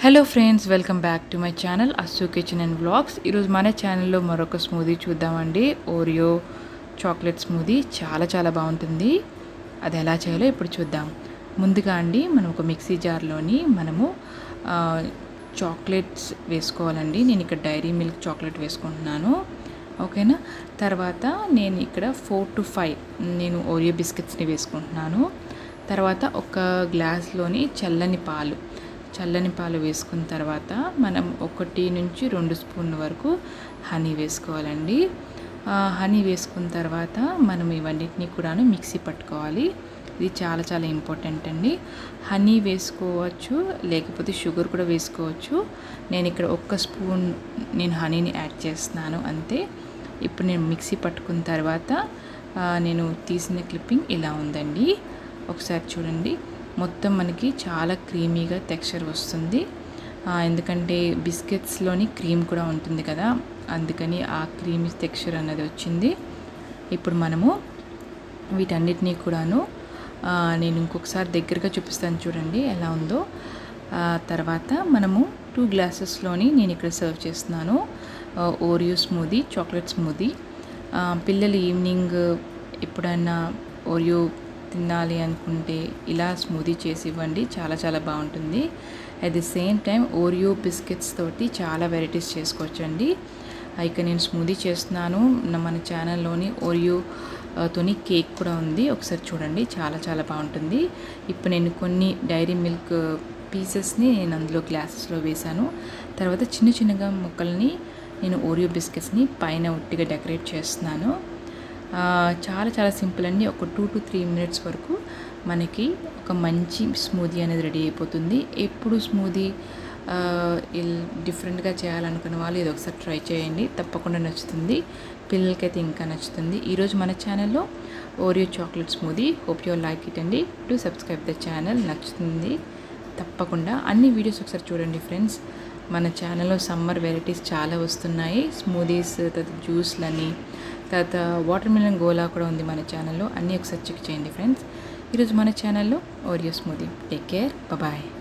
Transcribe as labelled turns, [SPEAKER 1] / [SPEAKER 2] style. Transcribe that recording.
[SPEAKER 1] hello friends welcome back to my channel Assu kitchen and blogs ఈరోజు మన ఛానల్లో మరొక స్మూదీ చూద్దామండి ఓరియో చాక్లెట్ స్మూదీ చాలా చాలా బాగుంటుంది అది ఎలా చేయాలో ఇప్పుడు చూద్దాం ముందుగా అండి మనం ఒక మిక్సీ జార్లోని మనము ఆ, చాక్లెట్స్ వేసుకోవాలండి నేను ఇక్కడ డైరీ మిల్క్ చాక్లెట్ వేసుకుంటున్నాను ఓకేనా తర్వాత నేను ఇక్కడ ఫోర్ టు ఫైవ్ నేను ఓరియో బిస్కెట్స్ని వేసుకుంటున్నాను తర్వాత ఒక గ్లాస్లోని చల్లని పాలు చల్లని పాలు వేసుకున్న తర్వాత మనం ఒకటి నుంచి రెండు స్పూన్ల వరకు హనీ వేసుకోవాలండి ఆ, హనీ వేసుకున్న తర్వాత మనం ఇవన్నిటిని కూడాను మిక్సీ పట్టుకోవాలి ఇది చాలా చాలా ఇంపార్టెంట్ అండి హనీ వేసుకోవచ్చు లేకపోతే షుగర్ కూడా వేసుకోవచ్చు నేను ఇక్కడ ఒక్క స్పూన్ నేను హనీని యాడ్ చేస్తున్నాను అంతే ఇప్పుడు నేను మిక్సీ పట్టుకున్న తర్వాత ఆ, నేను తీసిన క్లిప్పింగ్ ఇలా ఉందండి ఒకసారి చూడండి మొత్తం మనకి చాలా క్రీమీగా టెక్స్చర్ వస్తుంది ఆ, ఎందుకంటే బిస్కెట్స్లోని క్రీమ్ కూడా ఉంటుంది కదా అందుకని ఆ క్రీమీ టెక్స్చర్ అన్నది వచ్చింది ఇప్పుడు మనము వీటన్నిటినీ కూడాను ఆ, నేను ఇంకొకసారి దగ్గరగా చూపిస్తాను చూడండి ఎలా ఉందో ఆ, తర్వాత మనము టూ గ్లాసెస్లోని నేను ఇక్కడ సర్వ్ చేస్తున్నాను ఆ, ఓరియో స్మూదీ చాక్లెట్ స్మూదీ ఆ, పిల్లలు ఈవినింగ్ ఎప్పుడైనా ఓరియో తినాలి అనుకుంటే ఇలా స్మూదీ చేసి ఇవ్వండి చాలా చాలా బాగుంటుంది at the same time Oreo biscuits తోటి చాలా వెరైటీస్ చేసుకోవచ్చండి ఇక నేను స్మూదీ చేస్తున్నాను నా- మన ఛానల్లోని ఓరియో ఆ, తోని కేక్ కూడా ఉంది ఒకసారి చూడండి చాలా చాలా బాగుంటుంది ఇప్పుడు నేను కొన్ని డైరీ మిల్క్ పీసెస్ని నేను అందులో గ్లాసెస్లో వేశాను తర్వాత చిన్న చిన్నగా ముక్కల్ని నేను ఓరియో బిస్కెట్స్ని పైన ఉట్టిగా డెకరేట్ చేస్తున్నాను ఆ, చాలా చాలా సింపుల్ అండి ఒక టూ టు త్రీ మినిట్స్ వరకు మనకి ఒక మంచి స్మూదీ అనేది రెడీ అయిపోతుంది ఎప్పుడు స్మూదీ డిఫరెంట్గా చేయాలనుకున్న వాళ్ళు ఇది ఒకసారి ట్రై చేయండి తప్పకుండా నచ్చుతుంది పిల్లలకైతే ఇంకా నచ్చుతుంది ఈరోజు మన ఛానల్లో Oreo chocolate smoothie hope you like it అండి టు సబ్స్క్రైబ్ ద ఛానల్ నచ్చుతుంది తప్పకుండా అన్ని వీడియోస్ ఒకసారి చూడండి ఫ్రెండ్స్ మన ఛానల్లో సమ్మర్ వెరైటీస్ చాలా వస్తున్నాయి స్మూదీస్ తర్వాత జ్యూస్లని తర్వాత వాటర్ మిలన్ గోలా కూడా ఉంది మన ఛానల్లో అన్నీ ఒకసారి చెక్ చేయండి ఫ్రెండ్స్ ఈరోజు మన ఛానల్లో Oreo smoothie take care bye